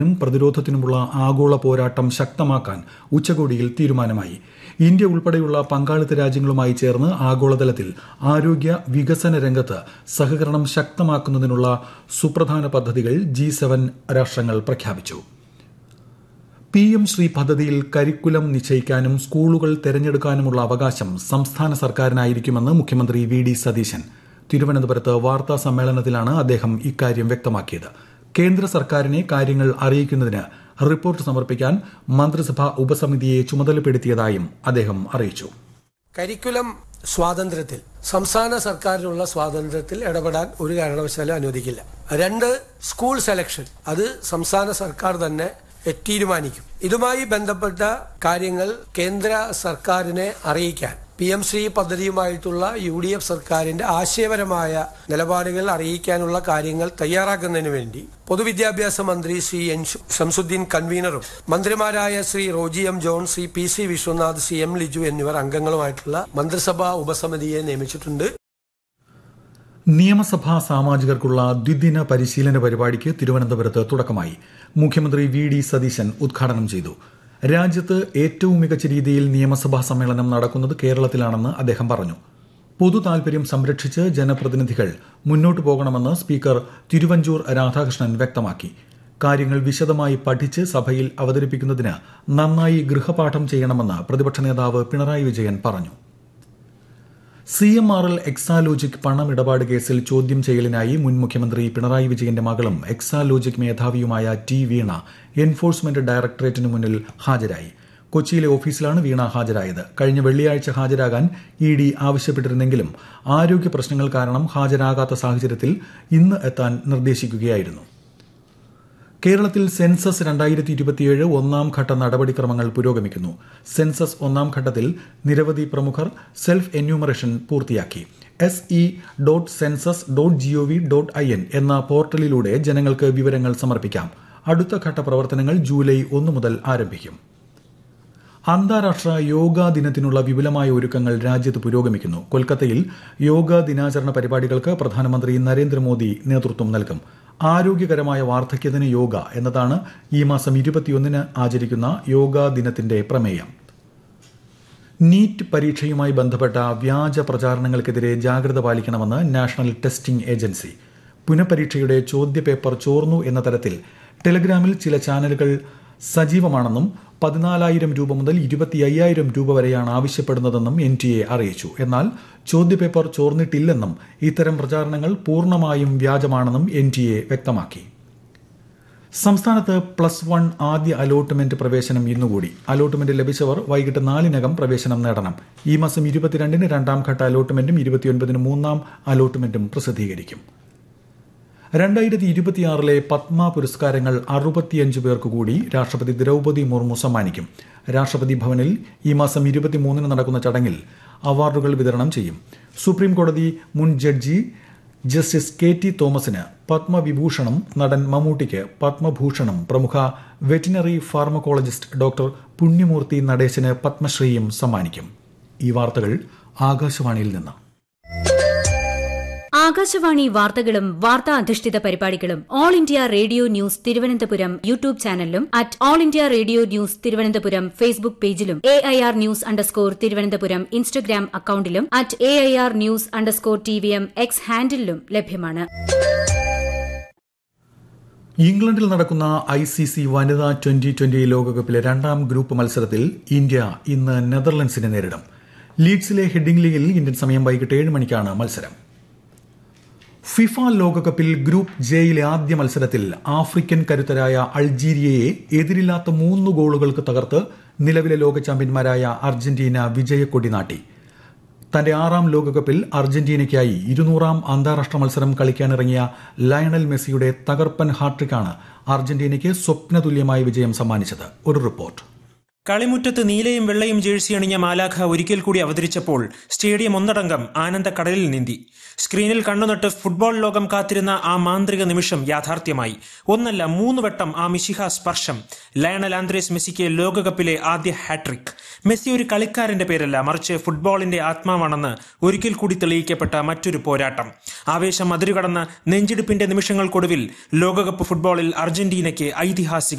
ും പ്രതിരോധത്തിനുമുള്ള ആഗോള പോരാട്ടം ശക്തമാക്കാൻ ഉച്ചകോടിയിൽ തീരുമാനമായി ഇന്ത്യ ഉൾപ്പെടെയുള്ള പങ്കാളിത്ത രാജ്യങ്ങളുമായി ചേർന്ന് ആഗോളതലത്തിൽ ആരോഗ്യ വികസന രംഗത്ത് സഹകരണം ശക്തമാക്കുന്നതിനുള്ള സുപ്രധാന പദ്ധതികൾ ജി സെവൻ രാഷ്ട്രങ്ങൾ പ്രഖ്യാപിച്ചു പി എം ശ്രീ പദ്ധതിയിൽ കരിക്കുലം നിശ്ചയിക്കാനും സ്കൂളുകൾ തെരഞ്ഞെടുക്കാനുമുള്ള അവകാശം സംസ്ഥാന സർക്കാരിനായിരിക്കുമെന്ന് മുഖ്യമന്ത്രി വി ഡി സതീശൻ തിരുവനന്തപുരത്ത് വാർത്താ സമ്മേളനത്തിലാണ് അദ്ദേഹം ഇക്കാര്യം വ്യക്തമാക്കിയത് കേന്ദ്ര സർക്കാരിനെ കാര്യങ്ങൾ അറിയിക്കുന്നതിന് റിപ്പോർട്ട് സമർപ്പിക്കാൻ മന്ത്രിസഭാ ഉപസമിതിയെ ചുമതലപ്പെടുത്തിയതായും അദ്ദേഹം അറിയിച്ചു കരിക്കുലം സ്വാതന്ത്ര്യത്തിൽ സംസ്ഥാന സർക്കാരിനുള്ള സ്വാതന്ത്ര്യത്തിൽ ഇടപെടാൻ ഒരു കാരണവശാലും അനുവദിക്കില്ല രണ്ട് സ്കൂൾ സെലക്ഷൻ അത് സംസ്ഥാന സർക്കാർ തന്നെ തീരുമാനിക്കും ഇതുമായി ബന്ധപ്പെട്ട കാര്യങ്ങൾ കേന്ദ്ര സർക്കാരിനെ അറിയിക്കാൻ പി എം ശ്രീ പദ്ധതിയുമായിട്ടുള്ള യു ഡി എഫ് സർക്കാരിന്റെ ആശയപരമായ നിലപാടുകൾ അറിയിക്കാനുള്ള കാര്യങ്ങൾ തയ്യാറാക്കുന്നതിന് വേണ്ടി പൊതുവിദ്യാഭ്യാസ മന്ത്രി ശ്രീ എൻ ഷംസുദ്ദീൻ കൺവീനറും മന്ത്രിമാരായ Shri Roji M John Shri P C Vishwanath C M Liju എന്നിവർ അംഗങ്ങളുമായിട്ടുള്ള മന്ത്രിസഭാ ഉപസമിതിയെ നിയമിച്ചിട്ടുണ്ട് നിയമസഭാ സാമാജികർക്കുള്ള ദ്വിദിന പരിശീലന പരിപാടിക്ക് തിരുവനന്തപുരത്ത് തുടക്കമായി മുഖ്യമന്ത്രി വി ഡി സതീശൻ ഉദ്ഘാടനം ചെയ്തു രാജ്യത്ത് ഏറ്റവും മികച്ച രീതിയിൽ നിയമസഭാ സമ്മേളനം നടക്കുന്നത് കേരളത്തിലാണെന്ന് അദ്ദേഹം പറഞ്ഞു പൊതു താൽപര്യം സംരക്ഷിച്ച് ജനപ്രതിനിധികൾ മുന്നോട്ടു പോകണമെന്ന് സ്പീക്കർ തിരുവഞ്ചൂർ രാധാകൃഷ്ണൻ വ്യക്തമാക്കി കാര്യങ്ങൾ വിശദമായി പഠിച്ച് സഭയിൽ അവതരിപ്പിക്കുന്നതിന് നന്നായി ഗൃഹപാഠം ചെയ്യണമെന്ന് പ്രതിപക്ഷ നേതാവ് പിണറായി വിജയൻ പറഞ്ഞു C M R L Exalogic പണമിടപാട് കേസിൽ ചോദ്യം ചെയ്യലിനായി മുൻ മുഖ്യമന്ത്രി പിണറായി വിജയന്റെ മകളും എക്സാലോജിക് മേധാവിയുമായ ടി വീണ എൻഫോഴ്സ്മെന്റ് ഡയറക്ടറേറ്റിന് മുന്നിൽ ഹാജരായി കൊച്ചിയിലെ ഓഫീസിലാണ് വീണ ഹാജരായത് കഴിഞ്ഞ വെള്ളിയാഴ്ച ഹാജരാകാൻ ഇ ഡി ആവശ്യപ്പെട്ടിരുന്നെങ്കിലും ആരോഗ്യ പ്രശ്നങ്ങൾ കാരണം ഹാജരാകാത്ത സാഹചര്യത്തിൽ ഇന്ന് എത്താൻ നിർദ്ദേശിക്കുകയായിരുന്നു കേരളത്തിൽ സെൻസസ് രണ്ടായിരത്തി ഇരുപത്തിയേഴ് ഒന്നാം ഘട്ട നടപടിക്രമങ്ങൾ പുരോഗമിക്കുന്നു സെൻസസ് ഒന്നാം ഘട്ടത്തിൽ നിരവധി പ്രമുഖർ സെൽഫ് എന്യൂമറേഷൻ പൂർത്തിയാക്കി S E dot census dot gov dot I N എന്ന പോർട്ടലിലൂടെ ജനങ്ങൾക്ക് വിവരങ്ങൾ സമർപ്പിക്കാം അടുത്ത ഘട്ട പ്രവർത്തനങ്ങൾ ജൂലൈ ഒന്ന് മുതൽ ആരംഭിക്കും അന്താരാഷ്ട്ര യോഗാ ദിനത്തിനുള്ള വിപുലമായ ഒരുക്കങ്ങൾ രാജ്യത്ത് പുരോഗമിക്കുന്നു കൊൽക്കത്തയിൽ യോഗാ ദിനാചരണ പരിപാടികൾക്ക് പ്രധാനമന്ത്രി നരേന്ദ്രമോദി നേതൃത്വം നൽകും ആരോഗ്യകരമായ വാർദ്ധക്യത്തിന് യോഗ എന്നതാണ് ഈ മാസം ഇരുപത്തിയൊന്നിന് ആചരിക്കുന്ന യോഗാ ദിനത്തിന്റെ പ്രമേയം നീറ്റ് പരീക്ഷയുമായി ബന്ധപ്പെട്ട വ്യാജ പ്രചാരണങ്ങൾക്കെതിരെ ജാഗ്രത പാലിക്കണമെന്ന് നാഷണൽ ടെസ്റ്റിംഗ് ഏജൻസി പുനഃപരീക്ഷയുടെ ചോദ്യപേപ്പർ ചോർന്നു എന്ന തരത്തിൽ ടെലഗ്രാമിൽ ചില ചാനലുകൾ സജീവമാണെന്നും പതിനാലായിരം രൂപ മുതൽ ഇരുപത്തി അയ്യായിരം രൂപ വരെയാണ് ആവശ്യപ്പെടുന്നതെന്നും എൻ ടി എ അറിയിച്ചു എന്നാൽ ചോദ്യപേപ്പർ ചോർന്നിട്ടില്ലെന്നും ഇത്തരം പ്രചാരണങ്ങൾ പൂർണ്ണമായും വ്യാജമാണെന്നും എൻ ടി എ വ്യക്തമാക്കി സംസ്ഥാനത്ത് പ്ലസ് വൺ ആദ്യ അലോട്ട്മെന്റ് പ്രവേശനം ഇന്നുകൂടി അലോട്ട്മെന്റ് ലഭിച്ചവർ വൈകിട്ട് നാലിനകം പ്രവേശനം നേടണം ഈ മാസം ഇരുപത്തിരണ്ടിന് രണ്ടാം ഘട്ട അലോട്ട്മെന്റും ഇരുപത്തിയൊൻപതിന് മൂന്നാം അലോട്ട്മെന്റും പ്രസിദ്ധീകരിക്കും രണ്ടായിരത്തി ഇരുപത്തിയാറിലെ പത്മ പുരസ്കാരങ്ങൾ അറുപത്തിയഞ്ച് പേർക്ക് കൂടി രാഷ്ട്രപതി ദ്രൗപദി മുർമു സമ്മാനിക്കും രാഷ്ട്രപതി ഭവനിൽ ഈ മാസം ഇരുപത്തിമൂന്നിന് നടക്കുന്ന ചടങ്ങിൽ അവാർഡുകൾ വിതരണം ചെയ്യും സുപ്രീം കോടതി മുൻ ജഡ്ജി ജസ്റ്റിസ് കെ ടി തോമസിന് പത്മവിഭൂഷണം നടൻ മമ്മൂട്ടിക്ക് പത്മഭൂഷണം പ്രമുഖ വെറ്റിനറി ഫാർമക്കോളജിസ്റ്റ് ഡോക്ടർ പുണ്യമൂർത്തി നടേശന് പത്മശ്രീയും സമ്മാനിക്കും ഈ വാർത്തകൾ ആകാശവാണിയിൽ നിന്ന് ആകാശവാണി വാർത്തകളും വാർത്താ അധിഷ്ഠിത പരിപാടികളും all India radio news Thiruvananthapuram YouTube ചാനലിലും at all India radio news Thiruvananthapuram Facebook പേജിലും A I R news underscore Thiruvananthapuram Instagram അക്കൌണ്ടിലും at A I R news underscore T V M X ഹാൻഡിലും ലഭ്യമാണ് ഇംഗ്ലണ്ടിൽ നടക്കുന്ന ഐ സി സി വനിതാ ട്വന്റി ട്വന്റി ലോകകപ്പിലെ രണ്ടാം ഗ്രൂപ്പ് മത്സരത്തിൽ ഇന്ത്യ ഇന്ന് നെതർലൻഡ്സിനെ നേരിടും ലീഡ്സിലെ ഹെഡിംഗ്ലിയിൽ ഇന്ത്യൻ സമയം വൈകിട്ട് ഏഴ് മണിക്കാണ് മത്സരം ഫിഫ ലോകകപ്പിൽ ഗ്രൂപ്പ് ജെയിലെ ആദ്യ മത്സരത്തിൽ ആഫ്രിക്കൻ കരുത്തരായ അൾജീരിയയെ എതിരില്ലാത്ത മൂന്ന് ഗോളുകൾക്ക് തകർത്ത് നിലവിലെ ലോക ചാമ്പ്യന്മാരായ അർജന്റീന വിജയക്കൊടി നാട്ടി തന്റെ ആറാം ലോകകപ്പിൽ അർജന്റീനയ്ക്കായി ഇരുന്നൂറാം അന്താരാഷ്ട്ര മത്സരം കളിക്കാനിറങ്ങിയ ലയണൽ മെസ്സിയുടെ തകർപ്പൻ ഹാട്രിക്കാണ് അർജന്റീനയ്ക്ക് സ്വപ്നതുല്യമായ വിജയം സമ്മാനിച്ചത് ഒരു റിപ്പോർട്ട് കളിമുറ്റത്ത് നീലയും വെള്ളയും ജേഴ്സി അണിഞ്ഞ മാലാഖ ഒരിക്കൽ കൂടി അവതരിച്ചപ്പോൾ സ്റ്റേഡിയം ഒന്നടങ്കം ആനന്ദ കടലിൽ നീന്തി സ്ക്രീനിൽ കണ്ണുനട്ട് ഫുട്ബോൾ ലോകം കാത്തിരുന്ന ആ മാന്ത്രിക നിമിഷം യാഥാർത്ഥ്യമായി ഒന്നല്ല മൂന്ന് വട്ടം ആ മിശിഹ സ്പർശം ലയണൽ ആന്ത്രേസ് മെസ്സിക്ക് ലോകകപ്പിലെ ആദ്യ ഹാട്രിക് മെസ്സി ഒരു കളിക്കാരന്റെ പേരല്ല മറിച്ച് ഫുട്ബോളിന്റെ ആത്മാവാണെന്ന് ഒരിക്കൽ കൂടി തെളിയിക്കപ്പെട്ട മറ്റൊരു പോരാട്ടം ആവേശം അതിരുകടന്ന നെഞ്ചിടിപ്പിന്റെ നിമിഷങ്ങൾക്കൊടുവിൽ ലോകകപ്പ് ഫുട്ബോളിൽ അർജന്റീനയ്ക്ക് ഐതിഹാസിക